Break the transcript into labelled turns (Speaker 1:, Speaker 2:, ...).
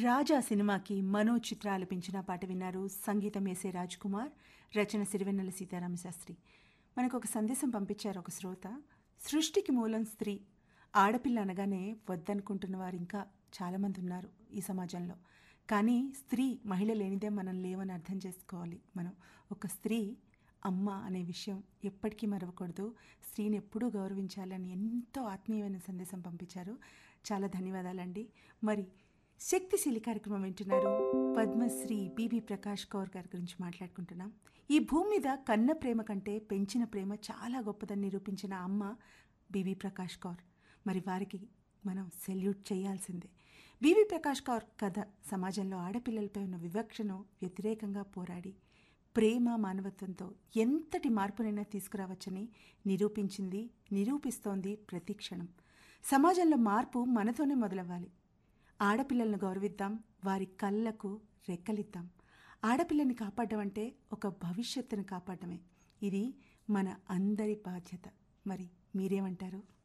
Speaker 1: రాజా సినిమాకి మనో చిత్ర ఆలపించిన పాట విన్నారు సంగీతం వేసే రాజ్ కుమార్ రచన సిరివెన్నెల సీతారామ శాస్త్రి మనకు ఒక సందేశం పంపించారు ఒక శ్రోత సృష్టికి మూలం స్త్రీ ఆడపిల్ల అనగానే వద్దనుకుంటున్న వారు ఇంకా చాలామంది ఉన్నారు ఈ సమాజంలో కానీ స్త్రీ మహిళ లేనిదే మనం లేవని అర్థం చేసుకోవాలి మనం ఒక స్త్రీ అమ్మ అనే విషయం ఎప్పటికీ మరవకూడదు స్త్రీని ఎప్పుడూ గౌరవించాలని ఎంతో ఆత్మీయమైన సందేశం పంపించారు చాలా ధన్యవాదాలండి మరి శక్తిశీలి కార్యక్రమం వింటున్నారు పద్మశ్రీ బీబీ ప్రకాష్ కౌర్ గారి గురించి మాట్లాడుకుంటున్నాం ఈ భూమి మీద కన్న ప్రేమ కంటే పెంచిన ప్రేమ చాలా గొప్పదని నిరూపించిన అమ్మ బీబీ ప్రకాష్ కౌర్ మరి వారికి మనం సెల్యూట్ చేయాల్సిందే బీబీ ప్రకాష్ కౌర్ కథ సమాజంలో ఆడపిల్లలపై ఉన్న వివక్షను వ్యతిరేకంగా పోరాడి ప్రేమ మానవత్వంతో ఎంతటి మార్పునైనా తీసుకురావచ్చని నిరూపించింది నిరూపిస్తోంది ప్రతి క్షణం సమాజంలో మార్పు మనతోనే మొదలవ్వాలి ఆడపిల్లలను గౌరవిద్దాం వారి కళ్ళకు రెక్కలిద్దాం ఆడపిల్లని కాపాడడం అంటే ఒక భవిష్యత్తును కాపాడమే ఇది మన అందరి బాధ్యత మరి మీరేమంటారు